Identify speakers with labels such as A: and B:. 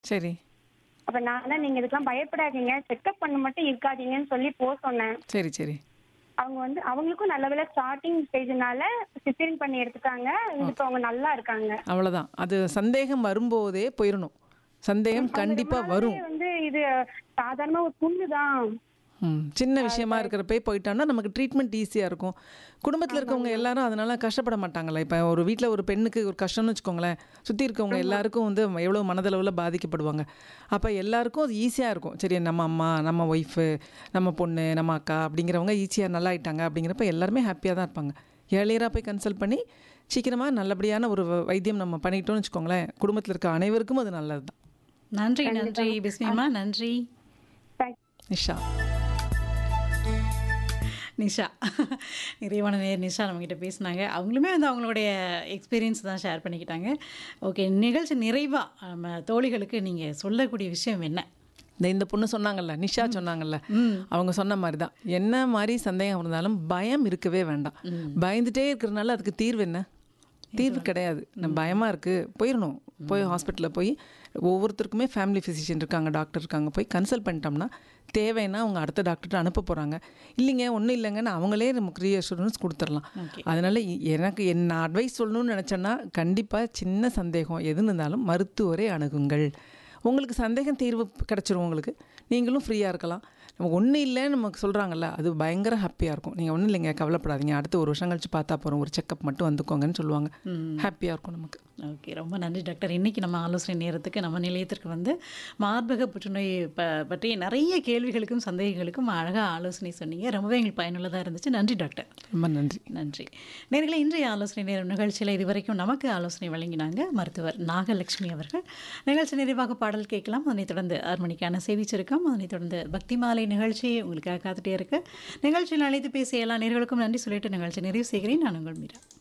A: சரி
B: அப்ப நான் தான் நீங்க இதுக்கெல்லாம் பயப்படாதீங்க செக்அப் பண்ண மட்டும் இருக்காதீங்கன்னு சொல்லி போக சொன்னேன்
A: சரி சரி
B: அவங்க வந்து அவங்களுக்கும் நல்ல வேலை ஸ்டார்டிங் ஸ்டேஜ்னால சிசேரியன் பண்ணி எடுத்துட்டாங்க இப்போ அவங்க நல்லா இருக்காங்க
A: அவ்வளோதான் அது சந்தேகம் வரும்போதே போயிடணும் சந்தேகம் கண்டிப்பாக வரும்
B: இது வந்து இது சாதாரண ஒரு புண்ணு தான்
A: ம் சின்ன விஷயமா இருக்கிறப்பே போயிட்டான்னா நமக்கு ட்ரீட்மெண்ட் ஈஸியாக இருக்கும் குடும்பத்தில் இருக்கவங்க எல்லாரும் அதனால கஷ்டப்பட மாட்டாங்கல்ல இப்போ ஒரு வீட்டில் ஒரு பெண்ணுக்கு ஒரு கஷ்டம்னு வச்சுக்கோங்களேன் சுற்றி இருக்கவங்க எல்லாருக்கும் வந்து எவ்வளோ மனதளவில் பாதிக்கப்படுவாங்க அப்போ எல்லாருக்கும் அது ஈஸியாக இருக்கும் சரி நம்ம அம்மா நம்ம ஒய்ஃபு நம்ம பொண்ணு நம்ம அக்கா அப்படிங்கிறவங்க ஈஸியாக நல்லா ஆயிட்டாங்க அப்படிங்கிறப்ப எல்லாருமே ஹாப்பியாக தான் இருப்பாங்க ஏர்லியராக போய் கன்சல்ட் பண்ணி சீக்கிரமாக நல்லபடியான ஒரு வ- வைத்தியம் நம்ம பண்ணிட்டோம்னு வச்சுக்கோங்களேன் குடும்பத்தில் இருக்க அனைவருக்கும் அது நல்லது தான்
C: நன்றி நன்றி பிஸ்மியம்மா நன்றி
A: நிஷா
C: நிஷா நிறைவான நேர் நிஷா நம்மக்கிட்ட பேசினாங்க அவங்களுமே வந்து அவங்களுடைய எக்ஸ்பீரியன்ஸ் தான் ஷேர் பண்ணிக்கிட்டாங்க ஓகே நிகழ்ச்சி நிறைவாக நம்ம தோழிகளுக்கு நீங்கள் சொல்லக்கூடிய விஷயம் என்ன
A: இந்த இந்த பொண்ணு சொன்னாங்கல்ல நிஷா சொன்னாங்கல்ல அவங்க சொன்ன மாதிரி தான் என்ன மாதிரி சந்தேகம் இருந்தாலும் பயம் இருக்கவே வேண்டாம் பயந்துட்டே இருக்கிறதுனால அதுக்கு தீர்வு என்ன தீர்வு கிடையாது நம்ம பயமாக இருக்குது போயிடணும் போய் ஹாஸ்பிட்டலில் போய் ஒவ்வொருத்தருக்குமே ஃபேமிலி ஃபிசிஷியன் இருக்காங்க டாக்டர் இருக்காங்க போய் கன்சல்ட் பண்ணிட்டோம்னா தேவைன்னா அவங்க அடுத்த டாக்டர்கிட்ட அனுப்ப போகிறாங்க இல்லைங்க ஒன்றும் இல்லைங்கன்னு அவங்களே நமக்கு ரீஅஷூரன்ஸ் கொடுத்துடலாம் அதனால் இ- எனக்கு என்ன அட்வைஸ் சொல்லணும்னு நினச்சேன்னா கண்டிப்பாக சின்ன சந்தேகம் எது இருந்தாலும் மருத்துவரை அணுகுங்கள் உங்களுக்கு சந்தேகம் தீர்வு கிடச்சிரும் உங்களுக்கு நீங்களும் ஃப்ரீயாக இருக்கலாம் நம்ம ஒன்றும் இல்லைன்னு நமக்கு சொல்கிறாங்கல்ல அது பயங்கர ஹாப்பியாக இருக்கும் நீங்கள் ஒன்றும் இல்லைங்க கவலைப்படாதீங்க அடுத்து ஒரு வருஷம் கழிச்சு பார்த்தா போகிறோம் ஒரு செக்கப் மட்டும் வந்துக்கோங்கன்னு சொல்லுவாங்க ஹாப்பியாக இருக்கும் நமக்கு
C: ஓகே ரொம்ப நன்றி டாக்டர் இன்றைக்கி நம்ம ஆலோசனை நேரத்துக்கு நம்ம நிலையத்திற்கு வந்து மார்பக புற்றுநோய் ப பற்றிய நிறைய கேள்விகளுக்கும் சந்தேகங்களுக்கும் அழகாக ஆலோசனை சொன்னீங்க ரொம்பவே எங்களுக்கு பயனுள்ளதாக இருந்துச்சு நன்றி டாக்டர்
A: ரொம்ப நன்றி
C: நன்றி நேர்களை இன்றைய ஆலோசனை நேரம் நிகழ்ச்சியில் இதுவரைக்கும் நமக்கு ஆலோசனை வழங்கினாங்க மருத்துவர் நாகலட்சுமி அவர்கள் நிகழ்ச்சி நிறைவாக பாடல் கேட்கலாம் அதனைத் தொடர்ந்து ஆறு மணிக்கான செய்தி சுருக்கம் அதனைத் தொடர்ந்து பக்தி மாலை நிகழ்ச்சி உங்களுக்காக காத்துட்டே இருக்கு நிகழ்ச்சியில் அழைத்து பேசிய எல்லா நேர்களுக்கும் நன்றி சொல்லிட்டு நிகழ்ச்சி நிறைவு செய்கிறேன் நான் உங்கள் மீரா